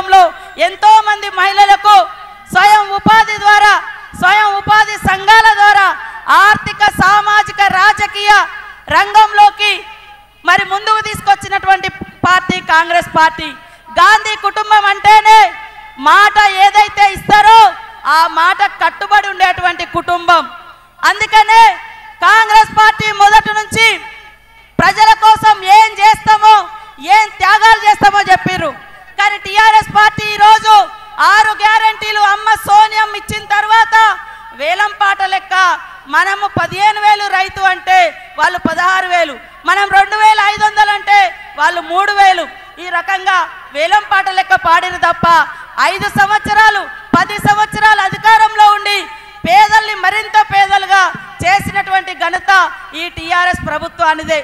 కాలంలో ఎంతో మంది మహిళలకు స్వయం ఉపాధి ద్వారా స్వయం ఉపాధి సంఘాల ద్వారా ఆర్థిక సామాజిక రాజకీయ రంగంలోకి మరి ముందుకు తీసుకొచ్చినటువంటి పార్టీ కాంగ్రెస్ పార్టీ గాంధీ కుటుంబం అంటేనే మాట ఏదైతే ఇస్తారో ఆ మాట కట్టుబడి ఉండేటువంటి కుటుంబం అందుకనే కాంగ్రెస్ పార్టీ మొదటి నుంచి ప్రజల కోసం ఏం చేస్తామో ఏం త్యాగాలు చేస్తామో చెప్పిర్రు కానీ టిఆర్ఎస్ పార్టీ ఈరోజు ఆరు గ్యారంటీలు అమ్మ సోనియం ఇచ్చిన తర్వాత వేలం పాట లెక్క మనము పదిహేను వేలు రైతు అంటే వాళ్ళు పదహారు వేలు మనం రెండు వేల ఐదు వందలు అంటే వాళ్ళు మూడు వేలు ఈ రకంగా వేలం పాట లెక్క పాడిన తప్ప ఐదు సంవత్సరాలు పది సంవత్సరాలు అధికారంలో ఉండి పేదల్ని మరింత పేదలుగా చేసినటువంటి ఘనత ఈ టిఆర్ఎస్ ప్రభుత్వానిదే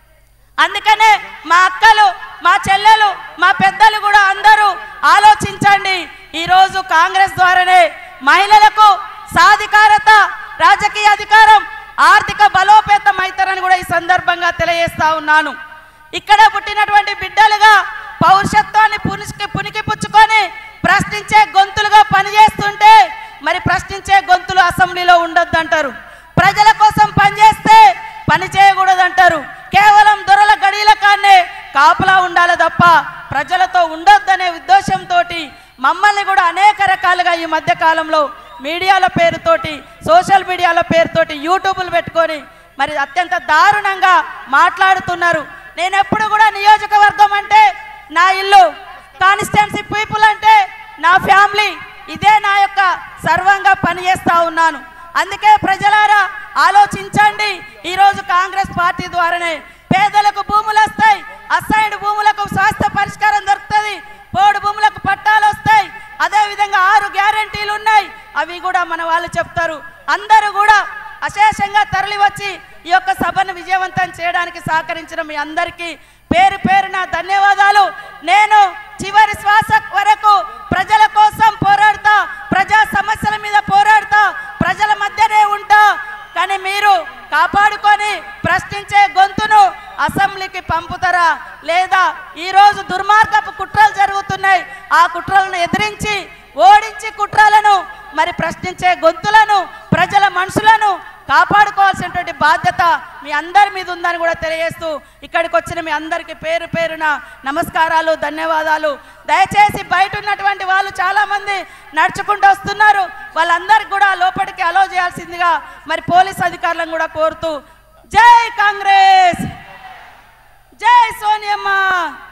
అందుకనే మా అక్కలు మా చెల్లెలు మా పెద్దలు కూడా అందరూ ఆలోచించండి ఈరోజు కాంగ్రెస్ ద్వారానే మహిళలకు సాధికారత రాజకీయ అధికారం ఆర్థిక బలోపేతం అవుతారని కూడా ఈ సందర్భంగా తెలియజేస్తా ఉన్నాను ఇక్కడ పుట్టినటువంటి బిడ్డలుగా పౌరుషత్వాన్ని పునికి పునికి పుచ్చుకొని ప్రశ్నించే గొంతులుగా పనిచేస్తుంటే మరి ప్రశ్నించే గొంతులు అసెంబ్లీలో ఉండొద్దంటారు ప్రజల కోసం పనిచేస్తే పని చేయకూడదంటారు కేవలం దొరల గడియల కాన్నే కాపలా ఉండాలి తప్ప ప్రజలతో ఉండొద్దనే ఉద్దేశంతో మమ్మల్ని కూడా అనేక రకాలుగా ఈ మధ్య కాలంలో మీడియాల పేరుతోటి సోషల్ మీడియాల పేరుతోటి యూట్యూబ్లు పెట్టుకొని మరి అత్యంత దారుణంగా మాట్లాడుతున్నారు నేను ఎప్పుడు కూడా నియోజకవర్గం అంటే నా ఇల్లు కాన్స్టిట్యున్సీ పీపుల్ అంటే నా ఫ్యామిలీ ఇదే నా యొక్క సర్వంగా పనిచేస్తా ఉన్నాను అందుకే ప్రజలారా ఆలోచించండి ఈరోజు కాంగ్రెస్ పార్టీ ద్వారానే పేదలకు భూములు వస్తాయి అసైన్డ్ భూములకు శాస్త్ర పరిష్కారం దొరుకుతుంది పోడు భూములకు పట్టాలు వస్తాయి అదే విధంగా ఆరు గ్యారంటీలు ఉన్నాయి అవి కూడా మన వాళ్ళు చెప్తారు అందరూ కూడా అశేషంగా తరలి వచ్చి ఈ యొక్క సభను విజయవంతం చేయడానికి సహకరించిన మీ అందరికీ పేరు పేరున ధన్యవాదాలు నేను చివరి శ్వాస వరకు ప్రజల కోసం పోరాడుతా ప్రజా సమస్యల మీద పోరాడుతా ప్రజల మధ్యనే ఉంటా కానీ మీరు కాపాడుకొని ప్రశ్నించే గొంతును అసెంబ్లీకి పంపుతారా లేదా ఈరోజు దుర్మార్గపు కుట్రలు జరుగుతున్నాయి ఆ కుట్రలను ఎదిరించి ఓడించి కుట్రలను మరి ప్రశ్నించే గొంతులను ప్రజల మనసులను కాపాడుకోవాల్సినటువంటి బాధ్యత మీ అందరి మీద ఉందని కూడా తెలియజేస్తూ ఇక్కడికి వచ్చిన మీ అందరికీ పేరు పేరున నమస్కారాలు ధన్యవాదాలు దయచేసి బయట ఉన్నటువంటి వాళ్ళు చాలామంది నడుచుకుంటూ వస్తున్నారు వాళ్ళందరికీ కూడా లోపలికి అలో చేయాల్సిందిగా మరి పోలీస్ అధికారులను కూడా కోరుతూ జై కాంగ్రెస్ జై సోనియమ్మ